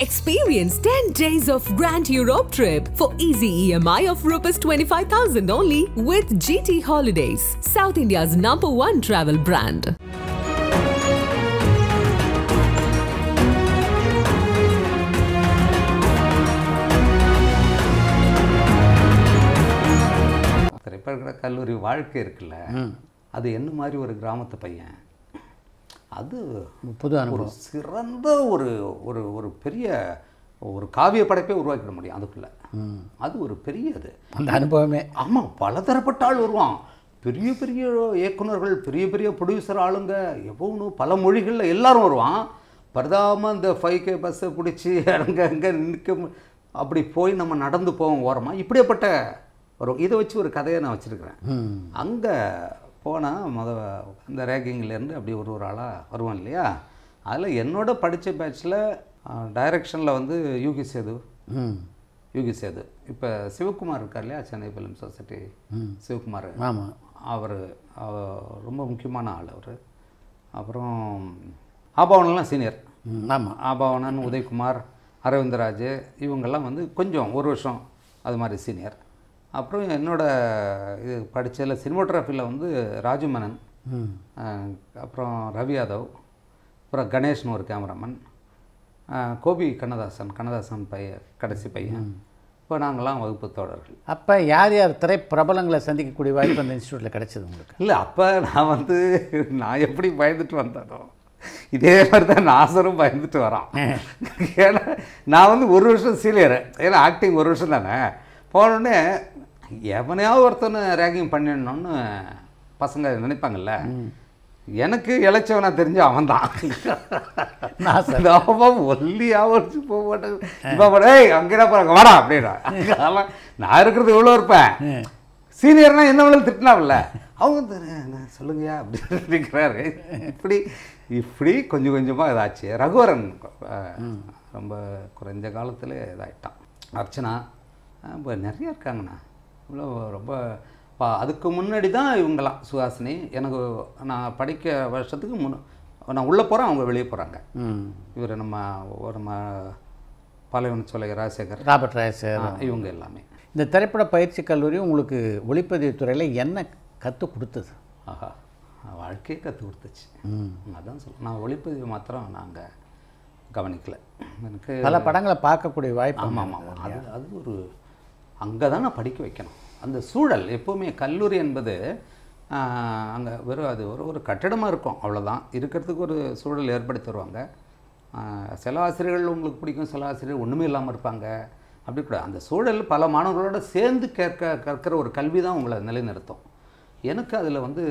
Experience 10 days of Grand Europe trip for easy EMI of Rs 25,000 only with GT Holidays, South India's number one travel brand. திரைப்பட கல்லூரி வாழ்க்கை இருக்குல்ல அது என்ன மாதிரி ஒரு கிராமத்து பையன் அது புது ஒரு அனுபவம் சிறந்த ஒரு ஒரு ஒரு பெரிய ஒரு காவிய படைப்பே உருவாக்கிட முடியும் அதுக்குள்ள அது ஒரு பெரிய இது அந்த அனுபவமே ஆமாம் பலதரப்பட்ட ஆள் வருவான் பெரிய பெரிய இயக்குனர்கள் பெரிய பெரிய ப்ரொடியூசர் ஆளுங்க எவ்வளோ பல மொழிகளில் எல்லாரும் வருவான் பரதாமல் இந்த ஃபைவ் கே பஸ்ஸை பிடிச்சி அங்கே அங்கே நிற்க மு- அப்படி போய் நம்ம நடந்து போவோம் ஓரமாக இப்படியாப்பட்ட ஒரு இதை வச்சு ஒரு கதையை நான் வச்சுருக்கிறேன் ம் அங்கே போனால் முத அந்த ரேங்கிங்லேருந்து அப்படி ஒரு ஒரு ஆளாக வருவான் இல்லையா அதில் என்னோட படித்த பேட்சில் டைரக்ஷனில் வந்து யூகி சேது ம் யூகி சேது இப்போ சிவகுமார் இருக்கார் இல்லையா சென்னை ஃபிலிம் சொசைட்டி சிவகுமார் ஆமாம் அவர் ரொம்ப முக்கியமான ஆள் அவர் அப்புறம் ஆபாவனெல்லாம் சீனியர் ம் ஆமாம் ஆபாவனன் உதயகுமார் அரவிந்தராஜ் இவங்கெல்லாம் வந்து கொஞ்சம் ஒரு வருஷம் அது மாதிரி சீனியர் அப்புறம் என்னோட இது படித்ததில் சினிமோட்டோகிராஃபியில் வந்து ராஜு மேனன் ம் அஹ், அப்புறம் ரவி யாதவ் அப்புறம் கணேஷ்னு ஒரு கேமராமேன் அஹ், கோபி கண்ணதாசன் கண்ணதாசன் பையன் கடைசி பையன் இப்போ நாங்களாம் வகுப்பு தோழர்கள் அப்போ யார் யார் திரை பிரபலங்களை சந்திக்கக்கூடிய வாய்ப்பு அந்த இன்ஸ்டியூட்டில் கிடைச்சது உங்களுக்கு இல்லை அப்போ நான் வந்து நான் எப்படி பயந்துட்டு வந்தேனோ இதே மாதிரி தான் நாசரும் பயந்துட்டு வரான் ஏன்னா நான் வந்து ஒரு வருஷம் சீனியர் ஏன்னா ஆக்டிங் ஒரு வருஷம் தானே போனோடனே எவனையாவது ஒருத்தனை ரேகிங் பண்ணிடணும்னு பசங்க நினைப்பாங்கல்ல எனக்கு இளைச்சவனா தெரிஞ்ச அவன் தான் நான் சார் அவன் ஒல்லியாக வச்சு போக மாட்டேன் இப்போ கூட ஏய் அங்கேடா போகிறாங்க வாடா அப்படின்னா அவன் நான் இருக்கிறது இவ்வளோ இருப்பேன் சீனியர்னா என்ன வேணாலும் திட்டினாவில்ல அவங்க வந்து, "நான் சொல்லுங்கய்யா அப்படின்னு இருக்கிறாரு இப்படி இப்படி கொஞ்சம் கொஞ்சமாக இதாச்சு ரகுவரன் அஹ், ரொம்ப குறைஞ்ச காலத்தில் இதாயிட்டான் அர்ச்சனா அஹ், இப்போ நிறைய இருக்காங்கண்ணா இவ்வளோ ரொம்ப பா- அதுக்கு முன்னாடி தான் இவங்கெல்லாம் சுஹாசினி எனக்கு நான் படிக்க வருஷத்துக்கு முன் நான் உள்ளே போகிறேன் அவங்க வெளியே போகிறாங்க ம் இவர் நம்ம ஒரு நம்ம பாலைவன சோலை ராஜசேகர் ராபர்ட் ராய் சார் ஆ, இவங்க எல்லாமே இந்த திரைப்பட பயிற்சி கல்லூரி உங்களுக்கு ஒளிப்பதிவு துறையில் என்ன கற்றுக் கொடுத்தது ஆஹா வாழ்க்கையே கற்றுக் கொடுத்துச்சு ம் அதான் சொல்ல நான் ஒளிப்பதிவு மாத்திரம் நாங்கள் கவனிக்கல எனக்கு பல படங்களை பார்க்கக்கூடிய வாய்ப்பு ஆமாம் ஆமாம் ஆமாம். அது அது ஒரு அங்கே தான் நான் படிக்க வைக்கணும் அந்த சூழல் எப்போவுமே கல்லூரி என்பது அங்கே வெறும் அது ஒரு ஒரு கட்டடமாக இருக்கும் அவ்வளோதான் இருக்கிறதுக்கு ஒரு சூழல் ஏற்படுத்தி தருவாங்க ஆஹ், சில ஆசிரியர்கள் உங்களுக்கு பிடிக்கும் சில ஆசிரியர் ஒன்றுமே இல்லாமல் இருப்பாங்க அப்படி கூட அந்த சூழல் பல மாணவர்களோட சேர்ந்து கேட்க கற்கிற ஒரு கல்வி தான் உங்களை நிலைநிறுத்தும் எனக்கு அதில் வந்து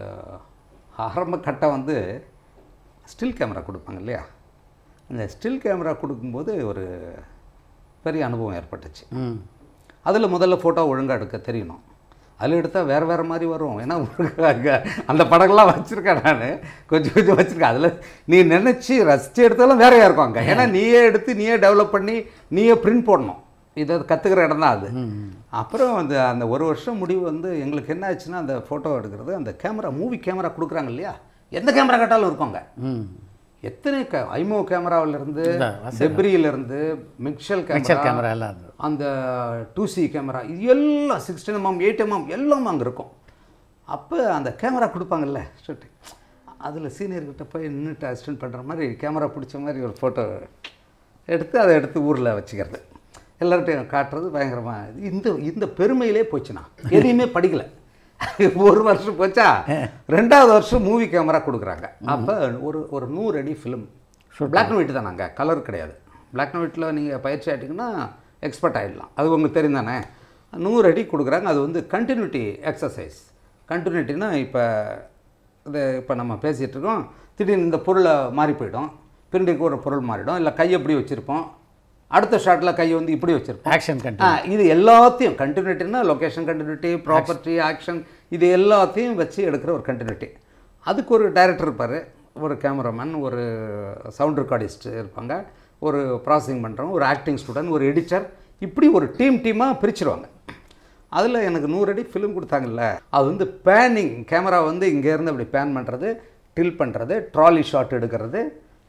ஆரம்ப கட்டம் வந்து ஸ்டில் கேமரா கொடுப்பாங்க இல்லையா அந்த ஸ்டில் கேமரா கொடுக்கும்போது ஒரு பெரிய அனுபவம் ஏற்பட்டுச்சு ம் அதில் முதல்ல ஃபோட்டோ ஒழுங்காக எடுக்க தெரியணும் அதில் எடுத்தால் வேறு வேறு மாதிரி வரும் ஏன்னா அங்க அந்த படங்கள்லாம் வச்சுருக்கேன் நான் கொஞ்சம் கொஞ்சம் வச்சுருக்கேன் அதில் நீ நினச்சி ரசித்து எடுத்தாலும் வேறையாக இருக்கும் அங்கே ஏன்னா நீயே எடுத்து நீயே டெவலப் பண்ணி நீயே பிரிண்ட் போடணும் இதை கற்றுக்கிற இடம் தான் அது அப்புறம் அந்த அந்த ஒரு வருஷம் முடிவு வந்து எங்களுக்கு என்ன ஆச்சுன்னா அந்த ஃபோட்டோ எடுக்கிறது அந்த கேமரா மூவி கேமரா கொடுக்குறாங்க இல்லையா எந்த கேமரா கேட்டாலும் இருக்குங்க ம் எத்தனை கே ஐமோ கேமராவிலேருந்து இந்த டெப்ரியிலேருந்து மிக்சல் மிக்சர் கேமரா கேமரா எல்லாம் இருந்தது அந்த டூ சி கேமரா இது எல்லாம் சிக்ஸ்டீன் எம்எம் எயிட் எம்எம் எல்லாம் அங்கே இருக்கும் அப்போ அந்த கேமரா கொடுப்பாங்கல்ல ஷூட்டிங் அதில் சீனியர்கிட்ட போய் நின்றுட்டு அசிஸ்டன்ட் பண்ணுற மாதிரி கேமரா பிடிச்ச மாதிரி ஒரு ஃபோட்டோ எடுத்து அதை எடுத்து ஊரில் வச்சுக்கிறது எல்லார்ட்டையும் காட்டுறது பயங்கரமாக இந்த இந்த பெருமையிலே போச்சுண்ணா எதையுமே படிக்கலை ஒரு வருஷம் போச்சா ரெண்டாவது வருஷம் மூவி கேமரா கொடுக்குறாங்க அப்போ ஒரு ஒரு நூறு அடி ஃபிலிம் பிளாக் அண்ட் ஒயிட் தான் நாங்கள் கலர் கிடையாது பிளாக் அண்ட் ஒயிட்டில் நீங்கள் பயிற்சி ஆகிட்டிங்கன்னா எக்ஸ்பர்ட் ஆகிடலாம் அது உங்களுக்கு தெரியும் தானே நூறு அடி கொடுக்குறாங்க அது வந்து கண்டினியூட்டி எக்ஸசைஸ் கண்டினியூட்டினா இப்போ இது இப்போ நம்ம பேசிகிட்டு இருக்கோம் திடீர்னு இந்த பொருளை மாறி போயிடும் பின்னாடிக்கு ஒரு பொருள் மாறிடும் இல்லை கை எப்படி வச்சுருப்போம் அடுத்த ஷாட்டில் கை வந்து இப்படி வச்சுருப்போம் ஆக்ஷன் கண்டி ஆ இது எல்லாத்தையும் கண்டினியூட்டினா லொக்கேஷன் கண்டினியூட்டி ப்ராப்பர்ட்டி ஆக்ஷன் இது எல்லாத்தையும் வச்சு எடுக்கிற ஒரு கண்டினியூட்டி அதுக்கு ஒரு டைரக்டர் இருப்பார் ஒரு கேமராமேன் ஒரு சவுண்ட் ரெக்கார்டிஸ்ட் இருப்பாங்க ஒரு ப்ராசஸிங் பண்ணுறவங்க ஒரு ஆக்டிங் ஸ்டூடெண்ட் ஒரு எடிட்டர் இப்படி ஒரு டீம் டீமாக பிரிச்சிருவாங்க அதில் எனக்கு நூறு அடி ஃபிலிம் கொடுத்தாங்கல்ல அது வந்து பேனிங் கேமரா வந்து இங்கேருந்து அப்படி பேன் பண்ணுறது டில் பண்ணுறது ட்ராலி ஷாட் எடுக்கிறது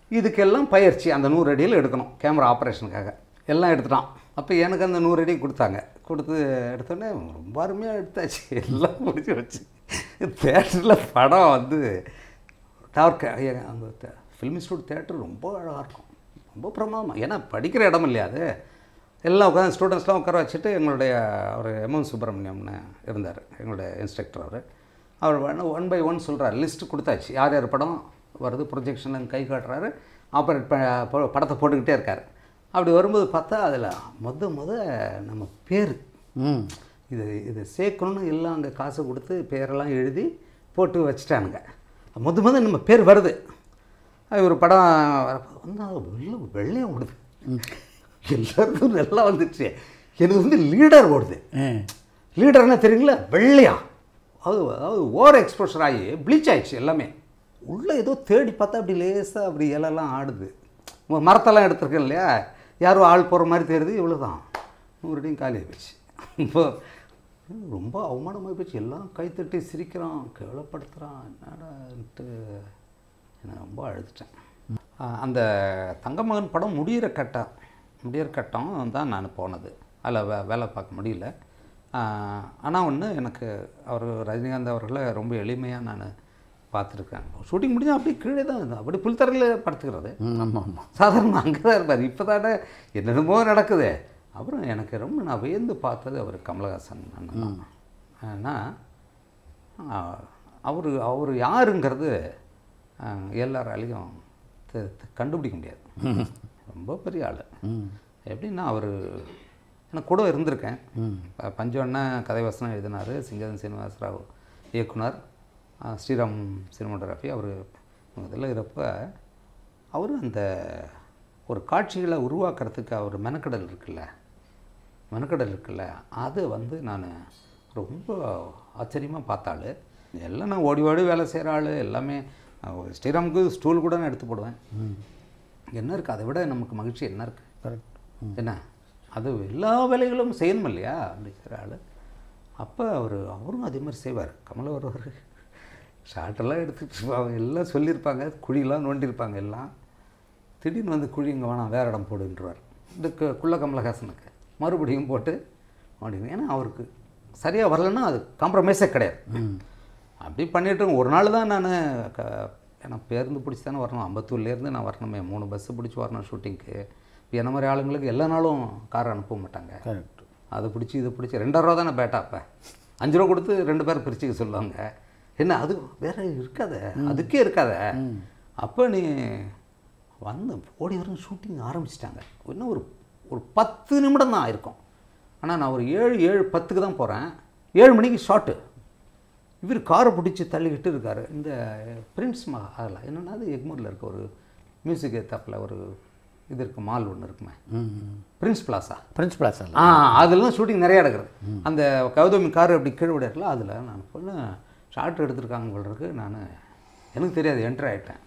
இதுக்கெல்லாம் பயிற்சி அந்த நூறு அடியில் எடுக்கணும் கேமரா ஆப்ரேஷனுக்காக எல்லாம் எடுத்துட்டான் அப்போ எனக்கு அந்த நூறு அடி கொடுத்தாங்க கொடுத்து எடுத்தோடனே ரொம்ப அருமையாக எடுத்தாச்சு எல்லாம் முடிச்சு வச்சு தேட்டரில் படம் வந்து டவர் அந்த ஃபிலிம் இன்ஸ்டியூட் தேட்டர் ரொம்ப அழகாக இருக்கும் ரொம்ப பிரமாதமாக ஏன்னா படிக்கிற இடம் இல்லையா அது எல்லாம் உட்காந்து ஸ்டூடெண்ட்ஸ்லாம் உட்கார வச்சுட்டு எங்களுடைய அவர் எம்எம் சுப்பிரமணியம்னு இருந்தார் எங்களுடைய இன்ஸ்ட்ரக்டர் அவர் அவர் ஒன் பை ஒன் சொல்கிறார் லிஸ்ட்டு கொடுத்தாச்சு யார் யார் படம் வருது ப்ரொஜெக்ஷன் கை காட்டுறாரு ஆப்ரேட் ப படத்தை போட்டுக்கிட்டே இருக்கார் அப்படி வரும்போது பார்த்தா அதில் மொத முத நம்ம பேர் ம் இது இது சேர்க்கணும்னு எல்லாம் அங்கே காசு கொடுத்து பேரெல்லாம் எழுதி போட்டு வச்சுட்டானுங்க முத முத நம்ம பேர் வருது அது ஒரு படம் வரப்போ வந்து அது வெள்ளை வெள்ளையாக ஓடுது எல்லாருக்கும் நல்லா வந்துச்சு எனக்கு வந்து லீடர் ஓடுது ஆ. லீடர்னா தெரியுங்களா வெள்ளையா அது அதாவது ஓவர் எக்ஸ்போஷர் ஆகி ப்ளீச் ஆயிடுச்சு எல்லாமே உள்ளே ஏதோ தேடி பார்த்தா அப்படி லேசாக அப்படி இலெல்லாம் ஆடுது ம- மரத்தெல்லாம் எடுத்திருக்கேன் இல்லையா யாரோ ஆள் போகிற மாதிரி தெரியுது இவ்வளோ தான் நூறு அடியும் காலி ஆகிடுச்சு இப்போ ரொம்ப அவமானமாக போயிடுச்சு எல்லாம் கைத்தட்டி சிரிக்கிறான் கேவலப்படுத்துகிறான் என்னடான்ட்டு நான் ரொம்ப அழுதுட்டேன் ஆஹ் அந்த தங்கமகன் படம் முடிகிற கட்டம் முடிகிற கட்டம் தான் நான் போனது அதில் வே வேலை பார்க்க முடியல ஆனால் ஒன்று எனக்கு அவர் ரஜினிகாந்த் அவர்களை ரொம்ப எளிமையாக நான் பார்த்துருக்கேன் ஷூட்டிங் முடிஞ்சால் அப்படியே கீழே தான் இருந்தேன் அப்படி புல்தரையில் படுத்துக்கிறது ம் ஆமாம் ஆமாம் சாதாரண அங்கே தான் இருப்பார் இப்போ தானே என்னென்னமோ நடக்குது அப்புறம் எனக்கு ரொம்ப நான் வியந்து பார்த்தது அவர் கமலஹாசன் அண்ணன் தான் ஆனால் அவர் அவர் யாருங்கிறது ஆஹ், எல்லாராலையும் தெ- தெ- கண்டுபிடிக்க முடியாது ரொம்ப பெரிய ஆள் எப்படின்னா அவர் எனக்கு கூட இருந்திருக்கேன் ப- பஞ்சு அண்ணன் கதை வசனம் எழுதினார் சிங்கதன் சீனிவாசராவ் இயக்குனர் ஆஹ், ஸ்ரீராம் சினிமாட்டோகிராஃபி அவர் இதில் இருப்ப அவர் அந்த ஒரு காட்சிகளை உருவாக்குறதுக்கு அவர் மெனக்கடல் இருக்குல்ல மெனக்கடல் இருக்குல்ல அது வந்து நான் ரொம்ப ஆச்சரியமாக பார்த்தாள் எல்லாம் நான் ஓடி ஓடி வேலை செய்கிற ஆள் எல்லாமே நான் ஒரு ஸ்ரீராமுக்கு ஸ்டூல் கூட நான் எடுத்து போடுவேன் என்ன இருக்குது அதை விட நமக்கு மகிழ்ச்சி என்ன இருக்குது கரெக்ட் என்ன அது எல்லா வேலைகளும் செய்யணும் இல்லையா அப்படிங்கிற ஆள் அப்போ அவர் அவரும் அதே மாதிரி செய்வார் கமல வருவார் ஷார்ட்டெல்லாம் எடுத்துட்டு இருப்பாங்க எல்லாம் சொல்லியிருப்பாங்க குழியெல்லாம் நோண்டியிருப்பாங்க எல்லாம் திடீர்னு வந்து குழி இங்கே வேணாம் வேறு இடம் போடுன்றார் இந்த கு- குள்ள கமலஹாசனுக்கு மறுபடியும் போட்டு அப்படின்னு ஏன்னா அவருக்கு சரியாக வரலன்னா அது காம்ப்ரமைஸே கிடையாது அப்படி பண்ணிட்டு ஒரு நாள் தான் நான் க ஏன்னா பேருந்து பிடிச்சி தானே வரணும் அம்பத்தூர்லேருந்து நான் வரணுமே மூணு பஸ்ஸு பிடிச்சி வரணும் ஷூட்டிங்க்கு இப்போ என்ன மாதிரி ஆளுங்களுக்கு எல்லா நாளும் கார் அனுப்ப மாட்டாங்க கரெக்ட் அதை பிடிச்சி இதை பிடிச்சி ரெண்டாயிரம் ரூபா தானே பேட்டா அப்போ அஞ்சு ரூபா கொடுத்து ரெண்டு பேரும் பிரிச்சுக்க சொல்லுவாங்க என்ன அது வேற இருக்காத அதுக்கே இருக்காத அப்போ நீ வந்து ஓடி வரும் ஷூட்டிங் ஆரம்பிச்சிட்டாங்க இன்னும் ஒரு ஒரு பத்து நிமிடம் தான் ஆயிருக்கும் ஆனால் நான் ஒரு ஏழு ஏழு பத்துக்கு தான் போகிறேன் ஏழு மணிக்கு ஷாட்டு இவர் காரை பிடிச்சி தள்ளிக்கிட்டு இருக்காரு இந்த பிரின்ஸ் மா அதில் என்னென்னா அது எக்மூரில் இருக்க ஒரு மியூசிக் ஏத்தாப்பில் ஒரு இது இருக்கு மால் ஒன்று இருக்குமே பிரின்ஸ் பிளாசா பிரின்ஸ் பிளாஸால் ஆ அதெல்லாம் ஷூட்டிங் நிறையா எடுக்கிறது அந்த கௌதமி கார் அப்படி கீழே விடல அதில் நான் பொண்ணு ஷார்ட் எடுத்திருக்காங்க போல இருக்கு நான் எனக்கு தெரியாது என்ட்ரு ஆகிட்டேன்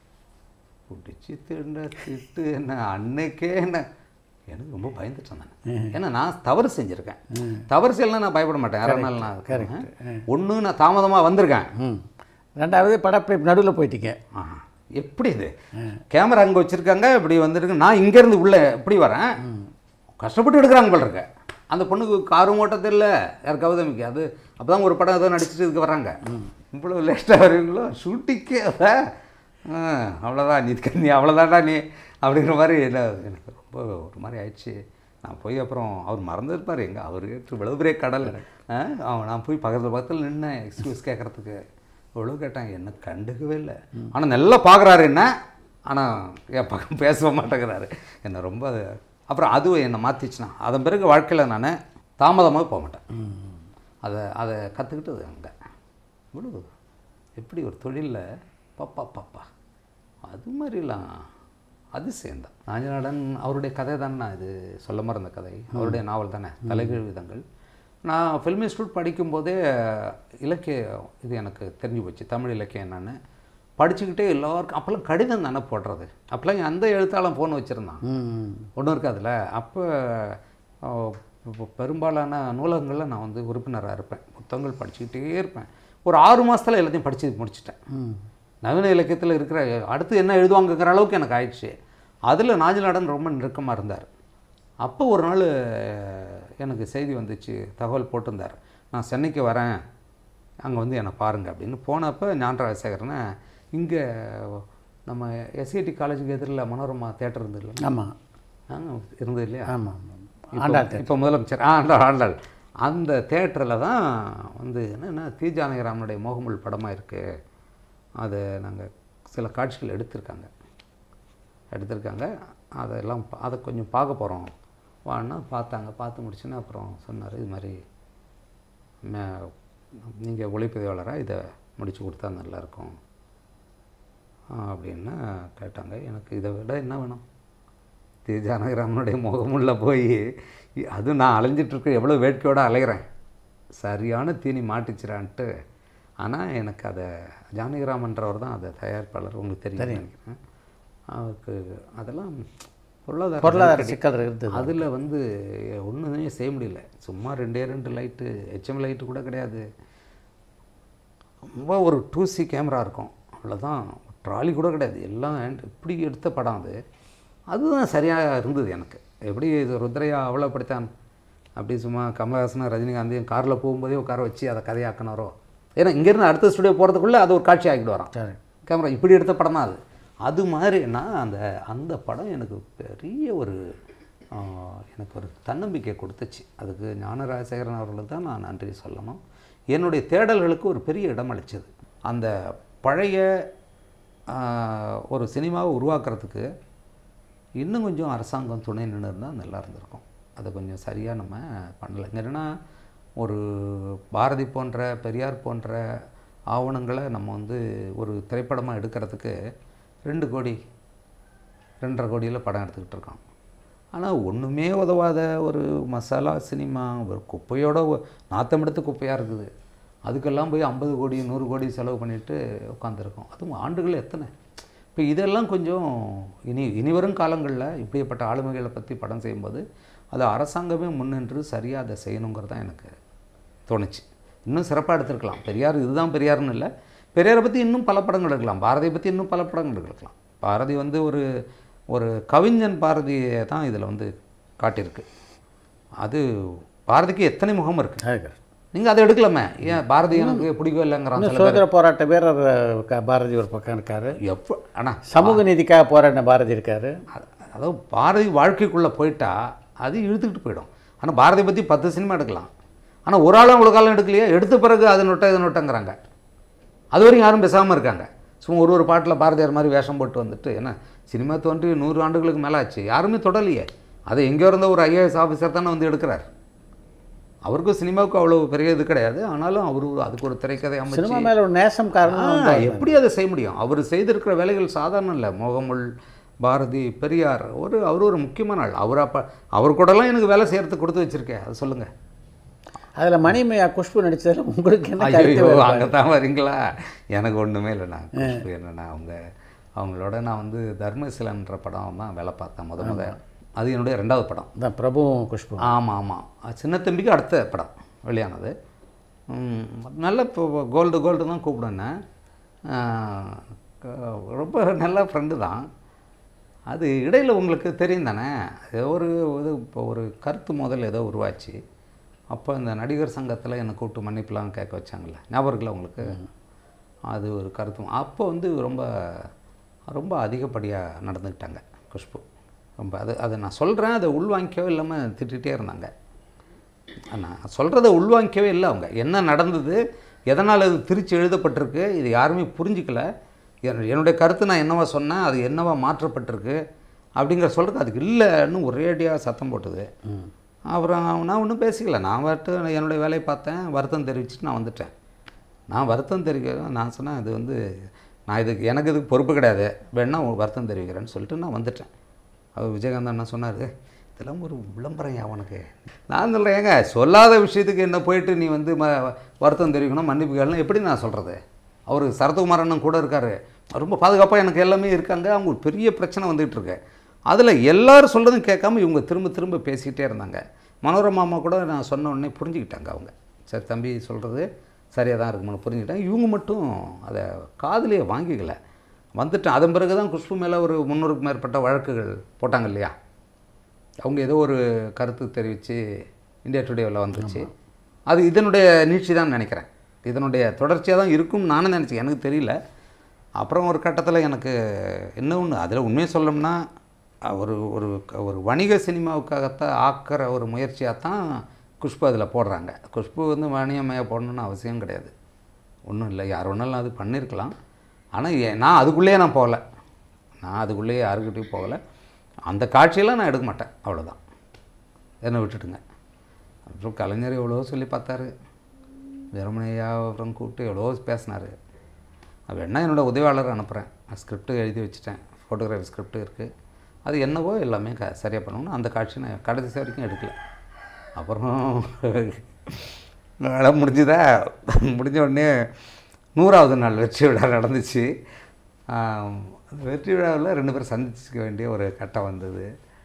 பிடிச்சி திண்ட திட்டு என்ன அன்னைக்கே என்ன எனக்கு ரொம்ப பயந்துட்டேன் நான் ஏன்னா நான் தவறு செஞ்சுருக்கேன் தவறு செய்யலாம் நான் பயப்பட மாட்டேன் யாரா இருந்தாலும் நான் ஒன்று நான் தாமதமாக வந்திருக்கேன் ம் ரெண்டாவது படப்பை நடுவில் போயிட்டீங்க ஆ, எப்படி இது கேமரா அங்கே வச்சுருக்காங்க இப்படி வந்துருக்கு நான் இங்கேருந்து உள்ளே இப்படி வரேன் கஷ்டப்பட்டு எடுக்கிறாங்க போல இருக்க அந்த பொண்ணுக்கு காரும் ஓட்ட தெரியல யார் கௌதமிக்கு அது அப்போ தான் ஒரு படம் ஏதோ நடிச்சுட்டு இதுக்கு வர்றாங்க இவ்வளோ லேட்டாக வருவீங்களோ ஷூட்டிங்கே அத ஆ, அவ்வளோதான் நீ நீ அவ்வளோதான்டா நீ அப்படிங்கிற மாதிரி என்ன எனக்கு ரொம்ப ஒரு மாதிரி ஆயிடுச்சு நான் போய் அப்புறம் அவர் மறந்துருப்பார் எங்கே அவர் இவ்வளோ பெரிய கடல் ஆ, அவன் நான் போய் பக்கத்தில் பக்கத்தில் நின்னேன் எக்ஸ்கியூஸ் கேட்குறதுக்கு இவ்வளோ கேட்டாங்க என்ன கண்டுக்கவே இல்லை ஆனால் நல்லா பார்க்குறாரு என்ன ஆனால் என் பக்கம் பேச மாட்டேங்கிறாரு என்னை ரொம்ப அது அப்புறம் அதுவும் என்னை மாற்றிச்சுனா அதன் பிறகு வாழ்க்கையில் நான் தாமதமாக போக மாட்டேன் அதை அதை கற்றுக்கிட்டது அங்கே இவ்வளோ எப்படி ஒரு தொழிலில் பாப்பா பாப்பா அது மாதிரிலாம் அதிசயம் தான் நாஞ்சநாடன் அவருடைய கதை தானே இது சொல்ல மறந்த கதை அவருடைய நாவல் தானே தலைகீழ் விதங்கள் நான் ஃபில்ம் இன்ஸ்டியூட் படிக்கும்போதே இலக்கிய இது எனக்கு தெரிஞ்சு போச்சு தமிழ் இலக்கியம் என்னன்னு படிச்சுக்கிட்டே எல்லாருக்கும் அப்போல்லாம் கடிதம் தானே போடுறது அப்போல்லாம் அந்த எழுத்தாளன் ஃபோன் வச்சுருந்தான் ம் ஒன்றும் இருக்காதுல்ல அப்போ அஹ், இப்போ பெரும்பாலான நூலகங்களில் நான் வந்து உறுப்பினராக இருப்பேன் புத்தகங்கள் படிச்சுக்கிட்டே இருப்பேன் ஒரு ஆறு மாதத்தில் எல்லாத்தையும் படித்து முடிச்சிட்டேன் ம் நவீன இலக்கியத்தில் இருக்கிற அடுத்து என்ன எழுதுவாங்கங்கிற அளவுக்கு எனக்கு ஆயிடுச்சு அதில் நாஜிலாடன் ரொம்ப நெருக்கமாக இருந்தார் அப்போ ஒரு நாள் எனக்கு செய்தி வந்துச்சு தகவல் போட்டிருந்தார் நான் சென்னைக்கு வரேன் அங்கே வந்து என்னை பாருங்க அப்படின்னு போனப்போ ஞானராஜசேகரனை இங்கே நம்ம எஸ்ஐடி காலேஜுக்கு எதிரில் மனோரமா தேட்டர் இருந்தது இல்லை ஆமாம் இருந்தது இல்லையா ஆமாம் இப்போ- ஆண்டாள் இப்போ முதலமைச்சர் ஆ, ஆண்டாள் ஆண்டாள் அந்த தேட்டரில் தான் வந்து என்னென்னா தி ஜானகிராமனுடைய மோகமுள் படமாக இருக்குது அதை நாங்கள் சில காட்சிகள் எடுத்திருக்காங்க எடுத்திருக்காங்க அதெல்லாம் பா- அதை கொஞ்சம் பார்க்க போகிறோம் வான்னா பார்த்தாங்க பார்த்து முடிச்சுன்னா அப்புறம் சொன்னார் இது மாதிரி நீங்கள் ஒளிப்பதிவாளராக இதை முடிச்சு கொடுத்தா நல்லாயிருக்கும் அப்படின்னு கேட்டாங்க எனக்கு இதை விட என்ன வேணும் தி ஜானகிராமனுடைய முகமுள்ள போய் அதுவும் நான் அலைஞ்சிட்ருக்க எவ்வளோ வேட்கையோடு அலைகிறேன் சரியான தீனி மாட்டிச்சிரான்ட்டு ஆனால் எனக்கு அதை ஜானகிராமன்றவர் தான் அதை தயாரிப்பாளர் உங்களுக்கு தெரியும் நினைக்கிறேன் அவருக்கு அதெல்லாம் பொருளாதார பொருளாதார நெருக்கடி. சிக்கல் இருந்தது அதில் வந்து ஒன்றுமே செய்ய முடியல சும்மா ரெண்டே ரெண்டு லைட்டு ஹெச்எம் லைட்டு கூட கிடையாது ரொம்ப ஒரு டூ சி கேமரா இருக்கும் அவ்வளோதான் ட்ராலி கூட கிடையாது எல்லாம் hand- இப்படி எடுத்த படம் அது அதுதான் சரியாக இருந்தது எனக்கு எப்படி இது ருத்ரையா அவ்வளோப்படுத்தான் அப்படி சும்மா கமலஹாசனும் ரஜினிகாந்தையும் காரில் போகும்போதே உட்கார வச்சு அதை கதையாக்கினாரோ ஏன்னா இங்கேருந்து அடுத்த ஸ்டுடியோ போகிறதுக்குள்ளே அது ஒரு காட்சி ஆக்கிட்டு வரோம் சரி கேமரா இப்படி எடுத்த படம் தான் அது அது மாதிரினா அந்த அந்த படம் எனக்கு பெரிய ஒரு ஆ, எனக்கு ஒரு தன்னம்பிக்கை கொடுத்துச்சு அதுக்கு ஞானராஜசேகரன் அவர்களுக்கு தான் நான் நன்றி சொல்லணும் என்னுடைய தேடல்களுக்கு ஒரு பெரிய இடம் அளிச்சது அந்த பழைய ஆ, ஒரு சினிமாவை உருவாக்குறதுக்கு இன்னும் கொஞ்சம் அரசாங்கம் துணை நின்று இருந்தால் நல்லா இருந்திருக்கும் அதை கொஞ்சம் சரியாக நம்ம பண்ணலை என்னென்னா ஒரு பாரதி போன்ற பெரியார் போன்ற ஆவணங்களை நம்ம வந்து ஒரு திரைப்படமாக எடுக்கிறதுக்கு ரெண்டு கோடி ரெண்டரை கோடியில் படம் எடுத்துக்கிட்டு இருக்கோம் ஆனால் ஒன்றுமே உதவாத ஒரு மசாலா சினிமா ஒரு குப்பையோட ஒ- நாத்தமெடுத்த குப்பையாக இருக்குது அதுக்கெல்லாம் போய் ஐம்பது கோடி நூறு கோடி செலவு பண்ணிட்டு உட்காந்துருக்கோம் அதுவும் ஆண்டுகள் எத்தனை இப்போ இதெல்லாம் கொஞ்சம் இனி இனி வரும் காலங்களில் இப்படிப்பட்ட ஆளுமைகளை பற்றி படம் செய்யும்போது அது அரசாங்கமே முன்னின்று சரியாக அதை செய்யணுங்கிறது தான் எனக்கு தோணுச்சு இன்னும் சிறப்பாக எடுத்திருக்கலாம் பெரியார் இதுதான் பெரியார்னு இல்லை பெரியாரை பற்றி இன்னும் பல படங்கள் எடுக்கலாம் பாரதியை பற்றி இன்னும் பல படங்கள் எடுக்கலாம் பாரதி வந்து ஒரு ஒரு கவிஞன் பாரதியை தான் இதில் வந்து காட்டியிருக்கு அது பாரதிக்கு எத்தனை முகம் இருக்குது அதுக்கு நீங்கள் அதை எடுக்கலாமே ஏன் பாரதி எனக்கு பிடிக்கவே இல்லைங்கிறான் இன்னும் சில பேர் சுதந்திர போராட்ட வீரர் க- பாரதி ஒரு பக்கம் இருக்காரு எப்போ ஆனால் சமூக நீதிக்காக போராடின பாரதி இருக்காரு அதாவது பாரதி வாழ்க்கைக்குள்ளே போயிட்டா அது இழுத்துக்கிட்டு போயிடும் ஆனால் பாரதி பற்றி பத்து சினிமா எடுக்கலாம் ஆனால் ஒரு ஆளும் ஒரு காலம் எடுக்கலையே எடுத்த பிறகு அது நொட்ட இது நொட்டங்கிறாங்க அது வரைக்கும் யாரும் பேசாமல் இருக்காங்க சும்மா ஒரு ஒரு பாட்டில் பாரதியார் மாதிரி வேஷம் போட்டு வந்துட்டு என்ன சினிமா தோன்றி நூறு ஆண்டுகளுக்கு மேலே ஆச்சு யாருமே தொடலையே அதை எங்கேயோ இருந்த ஒரு ஐஏஎஸ் ஆஃபீஸர் தானே வந்து எடுக்கிறார் அவருக்கும் சினிமாவுக்கும் அவ்வளோ பெரிய இது கிடையாது ஆனாலும் அவரு அதுக்கு ஒரு திரைக்கதை அமைச்சு சினிமா மேல ஒரு நேசம் காரணம் ஆ, எப்படி அதை செய்ய முடியும் அவர் செய்திருக்கிற வேலைகள் சாதாரணம் இல்லை மோகமுல் பாரதி பெரியார் ஒரு அவர் ஒரு முக்கியமான ஆள் அவர் அப்போ அவர் கூடலாம் எனக்கு வேலை செய்யறதுக்கு கொடுத்து வச்சிருக்கேன் அது சொல்லுங்கள் அதுல மணிமையா குஷ்பு நடிச்சதுல உங்களுக்கு என்ன கருத்து ஐயோ வேறுபாடு? அங்கே தான் வரீங்களா எனக்கு ஒன்றுமே இல்லைண்ணா குஷ்பு என்னண்ணா அவங்க அவங்களோட நான் வந்து தர்மசிலன்ற படம் தான் வேலை பார்த்தேன் முத முத அது என்னுடைய ரெண்டாவது படம் அதான் பிரபுவும் குஷ்பு ஆமாம் ஆமாம் சின்ன தம்பிக்கு அடுத்த படம் வெளியானது ம், நல்ல இப்போ கோல்டு கோல்டு தான் கூப்பிடுவேன் ரொம்ப நல்ல ஃப்ரெண்டு தான் அது இடையில் உங்களுக்கு தெரியும் தானே ஏதோ ஒரு இது இப்போ ஒரு கருத்து முதல் ஏதோ உருவாச்சு அப்போ இந்த நடிகர் சங்கத்தில் என்னை கூப்பிட்டு மன்னிப்புலாம் கேட்க வச்சாங்கல்ல ஞாபகம் இருக்குல்ல உங்களுக்கு அது ஒரு கருத்து அப்போ வந்து ரொம்ப ரொம்ப அதிகப்படியாக நடந்துக்கிட்டாங்க குஷ்பு ரொம்ப அது அதை நான் சொல்கிறேன் அதை உள்வாங்கிக்கவே இல்லாமல் திட்டிகிட்டே இருந்தாங்க நான் சொல்கிறத உள்வாங்கிக்கவே இல்லை அவங்க என்ன நடந்தது எதனால் இது திருச்சி எழுதப்பட்டிருக்கு இது யாருமே புரிஞ்சிக்கல என்- என்னுடைய கருத்து நான் என்னவா சொன்னேன் அது என்னவா மாற்றப்பட்டிருக்கு அப்படிங்கிற சொல்கிறது அதுக்கு இல்லைன்னு ஒரேடியாக சத்தம் போட்டுது அப்புறம் நான் ஒன்றும் பேசிக்கல நான் வரட்டு என்னுடைய வேலையை பார்த்தேன் வருத்தம் தெரிவிச்சுட்டு நான் வந்துட்டேன் நான் வருத்தம் தெரிவிக்க நான் சொன்னேன் இது வந்து நான் இதுக்கு எனக்கு இதுக்கு பொறுப்பு கிடையாது வேணா உங்களுக்கு வருத்தம் தெரிவிக்கிறேன்னு சொல்லிட்டு நான் வந்துட்டேன் அவர் விஜயகாந்த் அண்ணா சொன்னார் இதெல்லாம் ஒரு விளம்பரம் அவனுக்கு நான் சொல்கிறேன் ஏங்க சொல்லாத விஷயத்துக்கு என்ன போயிட்டு நீ வந்து ம வருத்தம் தெரிவிக்கணும் மன்னிப்பு கேளணும் எப்படி நான் சொல்கிறது அவர் சரத்குமார் அண்ணன் கூட இருக்கார் ரொம்ப பாதுகாப்பாக எனக்கு எல்லாமே இருக்காங்க அவங்க ஒரு பெரிய பிரச்சனை வந்துகிட்டு இருக்கு அதில் எல்லாரும் சொல்கிறதும் கேட்காம இவங்க திரும்ப திரும்ப பேசிக்கிட்டே இருந்தாங்க மனோரமா அம்மா கூட நான் சொன்ன உடனே புரிஞ்சுக்கிட்டாங்க அவங்க சரி தம்பி சொல்கிறது சரியாக தான் இருக்கும்னு புரிஞ்சுக்கிட்டேன் இவங்க மட்டும் அதை காதுலயே வாங்கிக்கல வந்துட்டேன் அதன் பிறகு தான் குஷ்பு மேலே ஒரு முந்நூறுக்கும் மேற்பட்ட வழக்குகள் போட்டாங்க இல்லையா அவங்க ஏதோ ஒரு கருத்து தெரிவித்து இந்தியா டுடேவில் வந்துச்சு அது இதனுடைய நீட்சி தான் நினைக்கிறேன் இதனுடைய தொடர்ச்சியாக தான் இருக்கும்னு நானும் நினச்சேன் எனக்கு தெரியல அப்புறம் ஒரு கட்டத்தில் எனக்கு என்ன ஒன்று அதில் உண்மையை சொல்லணும்னா அஹ், ஒரு ஒரு ஒரு வணிக சினிமாவுக்காகத்தான் ஆக்கிற ஒரு முயற்சியாக தான் குஷ்பு அதில் போடுறாங்க குஷ்பு வந்து வணிகமயம் போடணும்னு அவசியம் கிடையாது ஒன்றும் இல்லை யார் வேணாலும் அது பண்ணியிருக்கலாம் ஆனால் ஏ- நான் அதுக்குள்ளேயே நான் போகல நான் அதுக்குள்ளேயே யாருக்கிட்டையும் போகலை அந்த காட்சியெல்லாம் நான் எடுக்க மாட்டேன் அவ்வளோதான் என்னை விட்டுட்டுங்க அப்புறம் கலைஞர் எவ்வளோ சொல்லி பார்த்தாரு வெறுமனையா அப்புறம் கூப்பிட்டு எவ்வளோ பேசினார் வேணா என்னோட உதவியாளர் அனுப்புகிறேன் ஸ்கிரிப்ட் எழுதி வச்சுட்டேன் ஃபோட்டோகிராஃபி ஸ்கிரிப்ட் இருக்குது அது என்னவோ எல்லாமே க சரியாக பண்ணணும் அந்த காட்சி நான் கடைசி வரைக்கும் எடுக்கல அப்புறம் வேலை முடிஞ்சுதா முடிஞ்ச உடனே நூறாவது நாள் வெற்றி விழா நடந்துச்சு ஆம், அந்த வெற்றி விழாவில் ரெண்டு பேரும் சந்திச்சுக்க வேண்டிய ஒரு கட்டம் வந்தது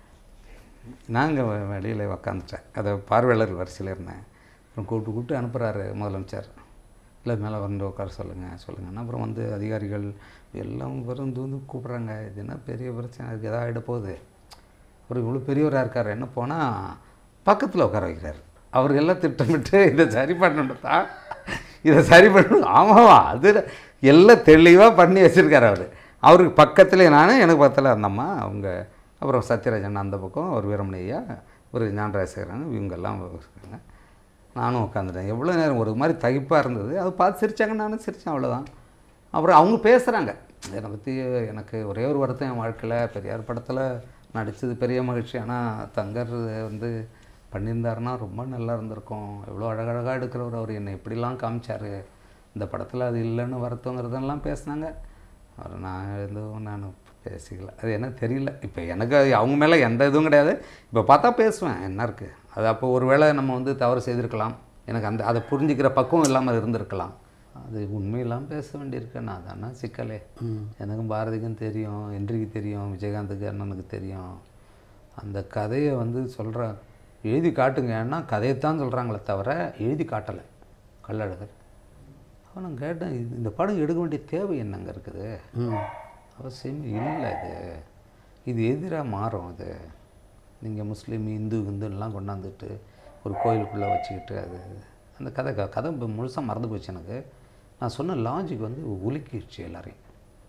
நாங்கள் வெளியில் உக்காந்துட்டேன் அதை பார்வையாளர் வரிசையில் இருந்தேன் அப்புறம் கூப்பிட்டு கூப்பிட்டு அனுப்புகிறாரு முதலமைச்சர் இல்லை மேலே வந்து உட்கார சொல்லுங்கள் சொல்லுங்கன்னா அப்புறம் வந்து அதிகாரிகள் எல்லாம் வந்து வந்து கூப்பிட்றாங்க இது என்ன பெரிய பிரச்சனை இருக்குது எதாவது ஆகிட போகுது அவர் இவ்வளோ பெரியவராக இருக்கார் என்ன போனால் பக்கத்தில் உட்கார வைக்கிறார் அவர் எல்லாம் திட்டமிட்டு இதை சரி பண்ணணும் தான் இதை சரி பண்ணணும் ஆமாவா அது எல்லாம் தெளிவாக பண்ணி வச்சுருக்காரு அவர் அவருக்கு பக்கத்தில் நான் எனக்கு பக்கத்தில் அந்த அம்மா அவங்க அப்புறம் சத்யராஜன் அந்த பக்கம் ஒரு வீரமணி ஐயா ஒரு ஞானராஜசேகரன் இவங்கெல்லாம் இருக்காங்க நானும் உட்காந்துட்டேன் எவ்வளோ நேரம் ஒரு மாதிரி தகிப்பாக இருந்தது அதை பார்த்து சிரிச்சாங்க நானும் சிரித்தேன் அவ்வளோதான் அப்புறம் அவங்க பேசுகிறாங்க என்னை பற்றி எனக்கு ஒரே ஒரு வருத்தம் என் வாழ்க்கையில் பெரியார் படத்தில் நடித்தது பெரிய மகிழ்ச்சி ஆனால் தங்கர் வந்து பண்ணியிருந்தாருன்னா ரொம்ப நல்லா இருந்திருக்கும் எவ்வளோ அழகழகாக எடுக்கிறவர் அவர் என்னை எப்படிலாம் காமிச்சார் இந்த படத்தில் அது இல்லைன்னு வருத்தங்கிறதெல்லாம் பேசுனாங்க அவர் நான் எதுவும் நான் பேசிக்கல அது என்ன தெரியல இப்போ எனக்கு அது அவங்க மேலே எந்த இதுவும் கிடையாது இப்போ பார்த்தா பேசுவேன் என்ன இருக்குது அது அப்போ ஒருவேளை நம்ம வந்து தவறு செய்திருக்கலாம் எனக்கு அந்த அதை புரிஞ்சுக்கிற பக்குவம் இல்லாமல் இருந்திருக்கலாம் அது உண்மையெல்லாம் பேச வேண்டியிருக்கு நான் தானே சிக்கலே எனக்கும் பாரதிக்கும் தெரியும் என்றிக்கு தெரியும் விஜயகாந்துக்கு அண்ணனுக்கு தெரியும் அந்த கதையை வந்து சொல்கிற எழுதி காட்டுங்க ஏன்னா கதையைத்தான் சொல்கிறாங்களே தவிர எழுதி காட்டலை கள்ளழகர் அப்போ நான் கேட்டேன் இது- இந்த படம் எடுக்க வேண்டிய தேவை என்னங்க இருக்குது அவசியம் இல்லை இது இது எதிராக மாறும் அது நீங்கள் முஸ்லீம் இந்து இந்துலாம் கொண்டாந்துட்டு ஒரு கோயிலுக்குள்ளே வச்சுக்கிட்டு அது அந்த கதை க- கதை முழுசாக மறந்து போச்சு எனக்கு நான் சொன்ன லாஜிக் வந்து உலுக்கிடுச்சு எல்லாரையும்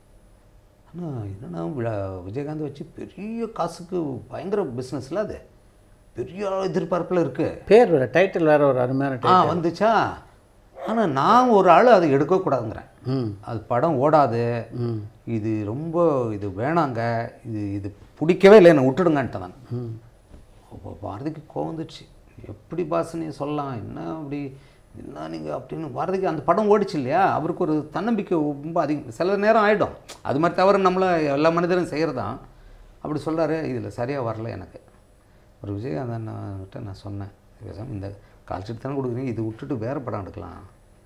ஆனால் என்னென்னா விழா விஜயகாந்த் வச்சு பெரிய காசுக்கு பயங்கர பிஸ்னஸில் அது பெரிய எதிர்பார்ப்பில் இருக்குது பேர் வேறு டைட்டில் வேறு ஒரு அருமையான ஆ டைட்டில் வந்துச்சா ஆனால் நான் ஒரு ஆள் அதை எடுக்கக்கூடாதுங்கிறேன் ம் அது படம் ஓடாது ம் இது ரொம்ப இது வேணாங்க இது இது பிடிக்கவே இல்லை என்னை விட்டுடுங்கன்ட்டு நான் ம் அப்போ பாரதிக்கு கோவம் வந்துச்சு எப்படி பாஸ் நீ சொல்லலாம் என்ன அப்படி என்ன நீங்கள் அப்படின்னு பாரதிக்கு அந்த படம் ஓடிச்சு இல்லையா அவருக்கு ஒரு தன்னம்பிக்கை ரொம்ப அதிகம் சில நேரம் ஆகிடும் அது மாதிரி தவிர நம்மளை எல்லா மனிதரும் செய்கிறதான் அப்படி சொல்கிறாரு இதில் சரியாக வரல எனக்கு ஒரு விஜயகாந்த் அண்ணன்கிட்ட நான் சொன்னேன் பேசாம இந்த கால்ஷீட் தானே கொடுக்குறீங்க இது விட்டுட்டு வேறு படம் எடுக்கலாம்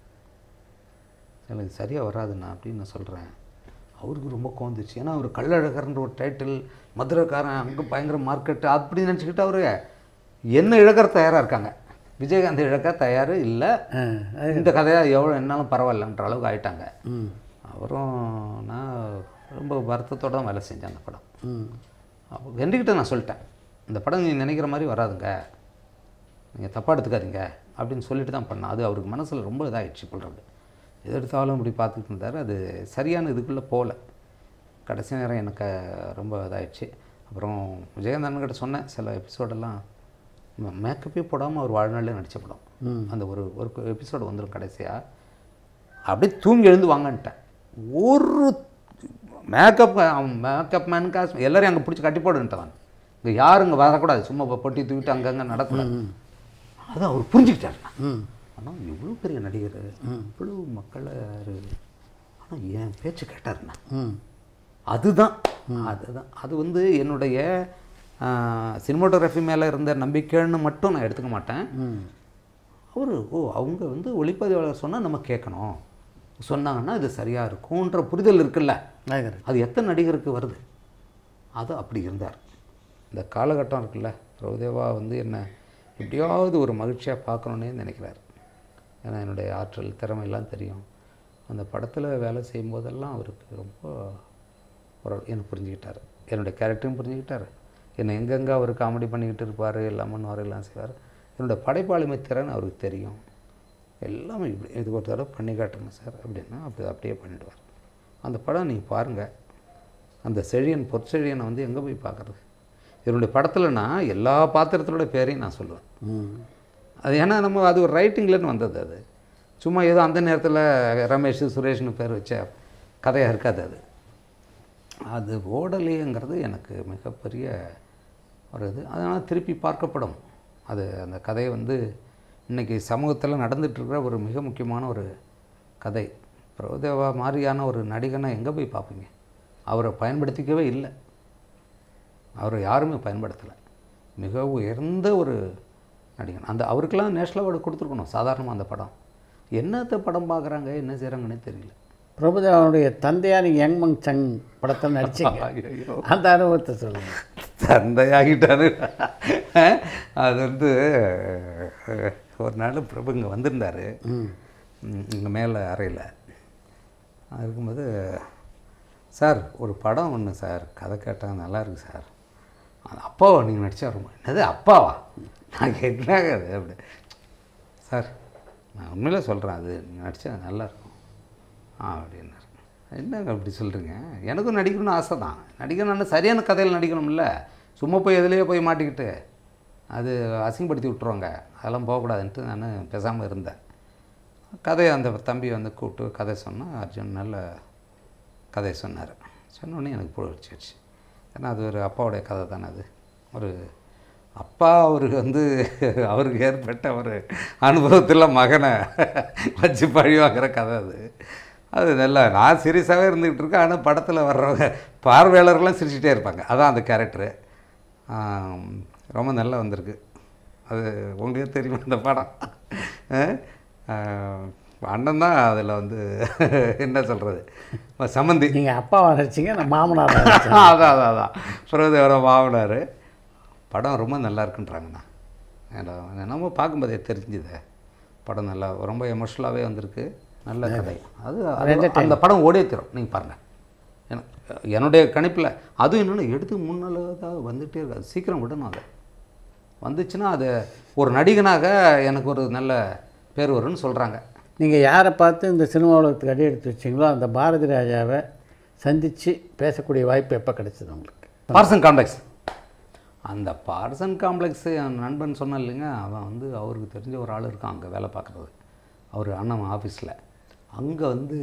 எனக்கு சரியாக வராதுண்ணா அப்படின்னு நான் சொல்கிறேன் அவருக்கு ரொம்ப கோந்துச்சு ஏன்னா அவர் கள்ளழகர்ன்ற ஒரு டைட்டில் மதுரைக்காரன் அங்கே பயங்கர மார்க்கெட்டு அப்படி நினச்சிக்கிட்டு அவர் என்ன இழக்கிற தயாராக இருக்காங்க விஜயகாந்த் இழக்க தயார் இல்லை ஆ இந்த கதையாக எவ்வளோ என்னாலும் பரவாயில்லன்ற அளவுக்கு ஆயிட்டாங்க ம் அப்புறம் நான் ரொம்ப வருத்தத்தோட தான் வேலை செஞ்சேன் அந்த படம் ம் அப்போ வெண்டிக்கிட்ட நான் சொல்லிட்டேன் இந்த படம் நீ நினைக்கிற மாதிரி வராதுங்க நீங்கள் தப்பாக எடுத்துக்காதீங்க அப்படின்னு சொல்லிட்டு தான் பண்ணேன் அது அவருக்கு மனசில் ரொம்ப இதாகிடுச்சு கொள்றது எது எடுத்தாலும் இப்படி பார்த்துட்டு இருந்தார் அது சரியான இதுக்குள்ளே போகல கடைசி நேரம் எனக்கு ரொம்ப இதாகிடுச்சு அப்புறம் விஜயகாந்த் அண்ணன்கிட்ட சொன்னேன் சில எபிசோடெல்லாம் மேக்கப்பே போடாமல் அவர் வாழ்நாளில் நடித்த படம் ம். அந்த ஒரு ஒரு எபிசோடு வந்துடும் கடைசியாக அப்படியே தூங்கி எழுந்து வாங்கன்ட்டேன் ஒரு மேக்கப் மேக்கப் மேன் காசு எல்லாரையும் அங்கே பிடிச்சி கட்டி போடுன்ட்டான் இங்கே யாரும் இங்கே வரக்கூடாது சும்மா இப்போ பொட்டி தூக்கிட்டு அங்கங்கே நடக்கூடாது அது அவர் புரிஞ்சுக்கிட்டார் ம் ஆனால் இவ்வளோ பெரிய நடிகர் இவ்வளோ மக்களை ஆனால் என் பேச்சு கேட்டாருண்ணா ம் அதுதான் அதுதான் அது வந்து என்னுடைய சினிமாட்டோகிராஃபி மேலே இருந்த நம்பிக்கைன்னு மட்டும் நான் எடுத்துக்க மாட்டேன் ம் அவர் ஓ அவங்க வந்து ஒளிப்பதிவாளர் சொன்னால் நம்ம கேட்கணும் சொன்னாங்கன்னா இது சரியாக இருக்கும்ன்ற புரிதல் இருக்குல்ல நடிகர் அது எத்தனை நடிகருக்கு வருது அது அப்படி இருந்தார் இந்த காலகட்டம் இருக்குல்ல பிரபுதேவா வந்து என்ன எப்படியாவது ஒரு மகிழ்ச்சியாக பார்க்கணுன்னே நினைக்கிறார் ஏன்னா என்னுடைய ஆற்றல் திறமை எல்லாம் தெரியும் அந்த படத்தில் வேலை செய்யும்போதெல்லாம் அவருக்கு ரொம்ப ஒரு என்னை புரிஞ்சுக்கிட்டார் என்னுடைய கேரக்டரையும் புரிஞ்சுக்கிட்டார் என்னை எங்கெங்கே அவர் காமெடி பண்ணிக்கிட்டு இருப்பார் எல்லாம் பண்ணுவார் எல்லாம் செய்வார் என்னோட படைப்பாளிமை திறன் அவருக்கு தெரியும் எல்லாமே இப்படி இது ஒரு தடவை பண்ணி காட்டுங்க சார் அப்படின்னா அப்படி அப்படியே பண்ணிடுவார் அந்த படம் நீங்கள் பாருங்கள் அந்த செழியன் பொற்செழியனை வந்து எங்கே போய் பார்க்குறது என்னுடைய படத்தில் நான் எல்லா பாத்திரத்தோட பேரையும் நான் சொல்லுவேன் ம் அது ஏன்னா நம்ம அது ஒரு ரைட்டிங்லேருந்து வந்தது அது சும்மா ஏதோ அந்த நேரத்தில் ரமேஷ் சுரேஷ்னு பேர் வச்ச கதையாக இருக்காது அது அது ஓடலைங்கிறது எனக்கு மிகப்பெரிய ஒரு இது அதனால் திருப்பி பார்க்கப்படும் அது அந்த கதை வந்து இன்றைக்கி சமூகத்தில் நடந்துகிட்ருக்கிற ஒரு மிக முக்கியமான ஒரு கதை பிரபுதேவா மாதிரியான ஒரு நடிகனை எங்கே போய் பார்ப்பீங்க அவரை பயன்படுத்திக்கவே இல்லை அவரை யாருமே பயன்படுத்தலை மிக உயர்ந்த ஒரு நடிகன் அந்த அவருக்கெல்லாம் நேஷனல் அவார்டு கொடுத்துருக்கணும் சாதாரணமாக அந்த படம் என்னத்த படம் பார்க்குறாங்க என்ன செய்கிறாங்கன்னே தெரியல பிரபுதேவனுடைய தந்தையான யங்மங் சங் படத்தில் நடிச்சீங்க ஐயோ. அந்த அனுபவத்தை சொல்லுங்கள் தந்தையாகிட்டாரு அது வந்து அஹ், ஒரு நாள் பிரபு இங்கே வந்திருந்தார் இங்கே மேலே அறையில் இருக்கும்போது சார் ஒரு படம் ஒன்று சார் கதை கேட்டால் நல்லா இருக்கு சார் அது அப்பாவா நீங்கள் நடிச்சா ரொம்ப என்னது அப்பாவா நான் கேட்டாங்க அது அப்படி சார் நான் உண்மையிலே சொல்கிறேன் அது நீங்கள் நடித்தா நல்லா இருக்கும் ஆ அப்படின்னாரு என்னங்க அப்படி சொல்கிறீங்க எனக்கும் நடிக்கணும்னு ஆசை தான் நடிக்கணும்னா சரியான கதையில் நடிக்கணும்ல சும்மா போய் எதுலேயே போய் மாட்டிக்கிட்டு அது அசிங்கப்படுத்தி விட்ருவாங்க அதெல்லாம் போகக்கூடாதுன்ட்டு நான் பேசாமல் இருந்தேன் கதையை அந்த தம்பி வந்து கூப்பிட்டு கதை சொன்னால் அர்ஜுன் நல்ல கதை சொன்னார் சொன்னோடனே எனக்கு பிடிச்சிருச்சு ஏன்னா அது ஒரு அப்பாவுடைய கதை தானே அது ஒரு அப்பா அவருக்கு வந்து அவருக்கு ஏற்பட்ட ஒரு அனுபவத்தில் மகனை வச்சு பழி வாங்குற கதை அது அது நல்லா நான் சீரியஸாகவே இருந்துக்கிட்டு இருக்கேன் ஆனால் படத்தில் வர்றவங்க பார்வையாளர்கள்லாம் சிரிச்சிட்டே இருப்பாங்க அதான் அந்த கேரக்டரு ரொம்ப நல்லா வந்திருக்கு அது உங்களுக்கே தெரியுமா இந்த படம் அஹ், ஆஹ், அண்ணன் தான் அதில் வந்து என்ன சொல்கிறது சம்மந்தி நீங்கள் அப்பாவை நடிச்சிங்க நான் மாமனார் நடிச்சேன் அதான் அதான் அதான் பிரபுதேவர மாவனார் படம் ரொம்ப நல்லா இருக்குன்றாங்கண்ணா ஏன்னா, நம்ம பார்க்கும்போதே தெரிஞ்சுது படம் நல்லா ரொம்ப எமோஷ்னலாகவே வந்திருக்கு நல்ல கதை அது அது- அந்த படம் ஓடியே தரும் நீங்கள் பாருங்கள் எனக்கு என்னுடைய கணிப்பில் அதுவும் என்னென்னா எடுத்து முன்னால் தான் வந்துகிட்டே இருக்காது சீக்கிரம் விடணும் அதை வந்துச்சுன்னா அது ஒரு நடிகனாக எனக்கு ஒரு நல்ல பேர் வரும்னு சொல்கிறாங்க நீங்கள் யாரை பார்த்து இந்த சினிமா உலகத்துக்கு அடி எடுத்து வச்சிங்களோ அந்த பாரதி ராஜாவை சந்தித்து பேசக்கூடிய வாய்ப்பு எப்போ கிடைச்சது உங்களுக்கு பார்சன் காம்ப்ளெக்ஸ் அந்த பார்சன் காம்ப்ளெக்ஸு என் நண்பன் சொன்னான் இல்லைங்க அவன் வந்து அவருக்கு தெரிஞ்ச ஒரு ஆள் இருக்கான் அங்கே வேலை பார்க்குறது அவர் அண்ணன் ஆஃபீஸில் அங்கே வந்து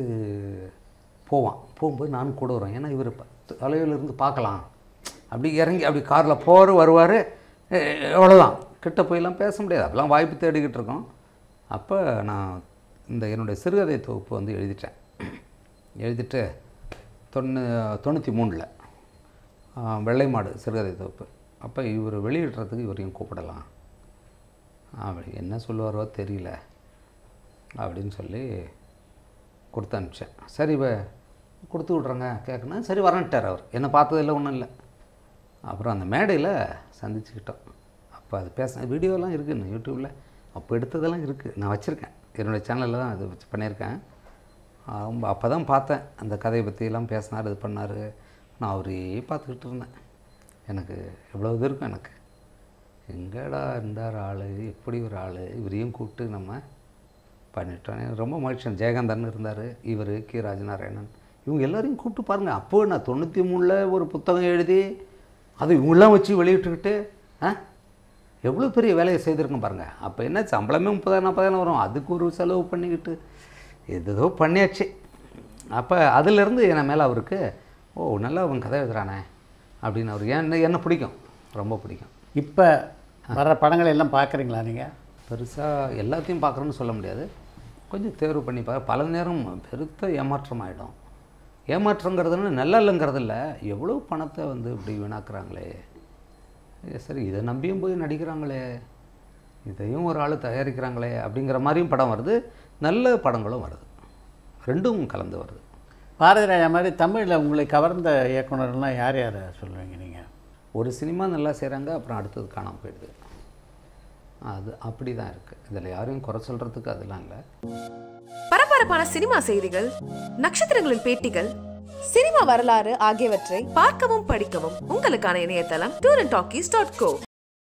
போவான் போகும்போது நானும் கூட வருவேன் ஏன்னா இவர் தொலைவில் இருந்து பார்க்கலாம் அப்படி இறங்கி அப்படி காரில் போகிற வருவார் எவ்வளோதான் கிட்ட போயெல்லாம் பேச முடியாது அப்போலாம் வாய்ப்பு தேடிக்கிட்டு இருக்கோம் அப்போ நான் இந்த என்னுடைய சிறுகதை தொகுப்பு வந்து எழுதிட்டேன் எழுதிட்டு தொண்ணூ தொண்ணூற்றி மூணில் வெள்ளை மாடு சிறுகதை தொகுப்பு அப்போ இவர் வெளியிடுறதுக்கு இவரையும் கூப்பிடலாம் அப்படி என்ன சொல்லுவாரோ தெரியல அப்படின்னு சொல்லி கொடுத்து அனுப்பிச்சேன் சரி இப்போ கொடுத்து விட்றேங்க கேட்கணும் சரி வரன்ட்டார் அவர் என்னை பார்த்ததில்ல ஒன்றும் இல்லை அப்புறம் அந்த மேடையில் சந்திச்சுக்கிட்டோம் அப்போ அது பேச வீடியோலாம் இருக்குன்னு யூடியூப்பில் அப்போ எடுத்ததெல்லாம் இருக்குது நான் வச்சுருக்கேன் என்னுடைய சேனலில் தான் அது வச்சு பண்ணியிருக்கேன் ரொம்ப அப்போ தான் பார்த்தேன் அந்த கதையை பற்றியெல்லாம் பேசினார் இது பண்ணார் நான் அவரே பார்த்துக்கிட்டு இருந்தேன் எனக்கு எவ்வளோ இது இருக்கும் எனக்கு எங்கடா இருந்தார் ஆள் எப்படி ஒரு ஆள் இவரையும் கூப்பிட்டு நம்ம பண்ணிட்டோம் எனக்கு ரொம்ப மகிழ்ச்சி ஜெயகாந்தன் இருந்தார் இவர் கே ராஜநாராயணன் இவங்க எல்லாரையும் கூப்பிட்டு பாருங்கள் அப்போ நான் தொண்ணூற்றி மூணில் ஒரு புத்தகம் எழுதி அது இவங்களாம் வச்சு வெளியிட்டுக்கிட்டு ஆ எவ்வளோ பெரிய வேலையை செய்திருக்கேன் பாருங்கள் அப்போ என்ன சம்பளமே முப்பதாயிரம் நாற்பதாயிரம் வரும் அதுக்கு ஒரு செலவு பண்ணிக்கிட்டு ஏதோ பண்ணியாச்சு அப்போ அதிலிருந்து என் மேலே அவருக்கு ஓ நல்லா அவன் கதை எழுதுறானே அப்படின்னு அவர் ஏன் என்ன பிடிக்கும் ரொம்ப பிடிக்கும் இப்போ வர்ற படங்களை எல்லாம் பார்க்குறீங்களா நீங்கள் பெருசாக எல்லாத்தையும் பார்க்குறோன்னு சொல்ல முடியாது கொஞ்சம் தேர்வு பண்ணி பார்க்க பல நேரம் பெருத்த ஏமாற்றம் ஆகிடும் ஏமாற்றங்கிறதுன்னு நல்லா இல்லைங்கிறது இல்லை எவ்வளோ பணத்தை வந்து இப்படி வீணாக்குறாங்களே ஏ, சரி இதை நம்பியும் போய் நடிக்கிறாங்களே இதையும் ஒரு ஆள் தயாரிக்கிறாங்களே அப்படிங்கிற மாதிரியும் படம் வருது நல்ல படங்களும் வருது ரெண்டும் கலந்து வருது பாரதி ராஜா மாதிரி தமிழில் உங்களை கவர்ந்த இயக்குனர்லாம் யார் யாரை சொல்லுவீங்க நீங்கள் ஒரு சினிமா நல்லா செய்கிறாங்க அப்புறம் அடுத்தது காணாமல் போயிடுது அது அப்படி தான் இருக்குது இதில் யாரையும் குறை சொல்கிறதுக்கு அதெல்லாம் இல்லை பரபரப்பான சினிமா செய்திகள் நட்சத்திரங்களின் பேட்டிகள் சினிமா வரலாறு ஆகியவற்றை பார்க்கவும் படிக்கவும் உங்களுக்கான இணையதளம் tour and talkies dot go